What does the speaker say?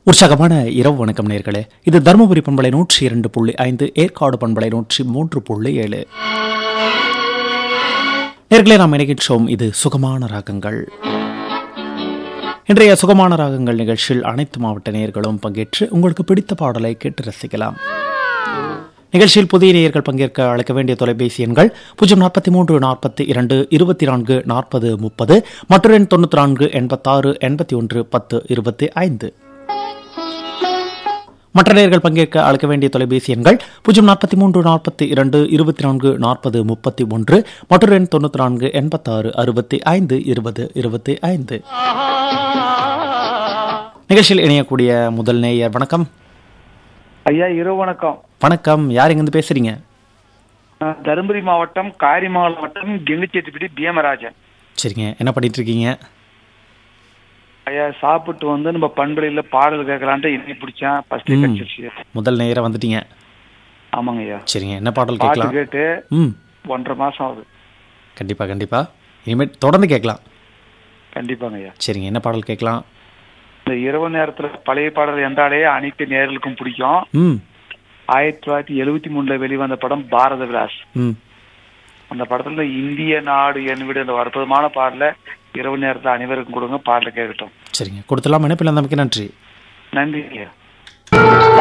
உற்சாகமான இரவு வணக்கம் நேர்களே இது தருமபுரி பண்பலை நூற்றி இரண்டு புள்ளி ஐந்து ஏற்காடு பண்பலை நூற்றி மூன்று புள்ளி ஏழு நேர்களே நாம் இணைகின்றோம் இது சுகமான ராகங்கள் இன்றைய சுகமான ராகங்கள் நிகழ்ச்சியில் அனைத்து மாவட்ட நேயர்களும் பங்கேற்று உங்களுக்கு பிடித்த பாடலை கேட்டு ரசிக்கலாம் நிகழ்ச்சியில் புதிய நேயர்கள் பங்கேற்க அழைக்க வேண்டிய தொலைபேசி எண்கள் பூஜ்ஜியம் நாற்பத்தி மூன்று நாற்பத்தி இரண்டு இருபத்தி நான்கு நாற்பது முப்பது மற்றொரு எண் தொண்ணூற்றி நான்கு எண்பத்தாறு எண்பத்தி ஒன்று பத்து இருபத்தி ஐந்து மற்ற நேயர்கள் பங்கேற்க அழைக்க வேண்டிய தொலைபேசி எண்கள் பூஜ்ஜியம் நாற்பத்தி மூன்று நாற்பத்தி இரண்டு இருபத்தி நான்கு நாற்பது முப்பத்தி ஒன்று மற்றொரு எண் தொண்ணூற்றி நான்கு எண்பத்தாறு அறுபத்தி ஐந்து இருபது இருபத்தி ஐந்து நிகழ்ச்சியில் இணையக்கூடிய முதல் நேயர் வணக்கம் ஐயா இரவு வணக்கம் வணக்கம் யார் எங்கிருந்து பேசுறீங்க நான் தருமபுரி மாவட்டம் காரிமங்கலம் மாவட்டம் கெங்குச்சேத்திப்பட்டி பீமராஜன் சரிங்க என்ன பண்ணிட்டு இருக்கீங்க ஐயா சாப்பிட்டு வந்து நம்ம பண்பலையில பாடல் கேட்கலான்ட்டு இன்னை பிடிச்சேன் ஃபர்ஸ்ட் ம். கிடைச்சிருச்சு முதல் நேரம் வந்துட்டீங்க ஆமாங்க ஐயா சரிங்க என்ன பாடல் பாட்டு கேட்கலாம் கேட்டு ம் ஒன்றரை மாசம் ஆகுது கண்டிப்பா கண்டிப்பா இனிமேல் தொடர்ந்து கேட்கலாம் கண்டிப்பாங்க ஐயா சரிங்க என்ன பாடல் கேட்கலாம் இந்த இரவு நேரத்துல பழைய பாடல் என்றாலே அனைத்து நேர்களுக்கும் பிடிக்கும் ம் ஆயிரத்தி தொள்ளாயிரத்தி எழுபத்தி மூணுல வெளிவந்த படம் பாரத விலாஸ் ம் அந்த படத்துல இந்திய நாடு என் வீடு அந்த அற்புதமான பாடல இரவு நேரத்துல அனைவருக்கும் கொடுங்க பாடல கேட்கட்டும் சரிங்க கொடுத்துலாம் இணைப்பில் நமக்கு நன்றி நன்றி ஐயா